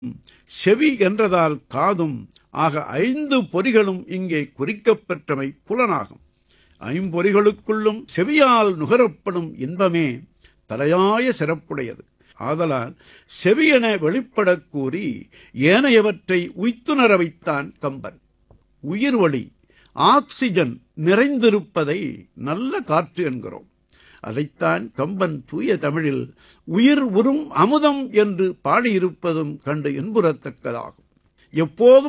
செவி என்றதால் காதும் ஆக ஐந்து பொறிகளும் இங்கே குறிக்கப்பெற்றவை புலனாகும் ஐம்பொறிகளுக்குள்ளும் செவியால் நுகரப்படும் இன்பமே தலையாய சிறப்புடையது ஆதலால் செவியென வெளிப்படக் கூறி ஏனையவற்றை உய்த்துணர வைத்தான் கம்பன் உயிர்வழி ஆக்சிஜன் நிறைந்திருப்பதை நல்ல காற்று என்கிறோம் அதைத்தான் கம்பன் தூய தமிழில் உயிர் உறும் அமுதம் என்று பாடியிருப்பதும் கண்டு இன்புறத்தக்கதாகும் எப்போதும்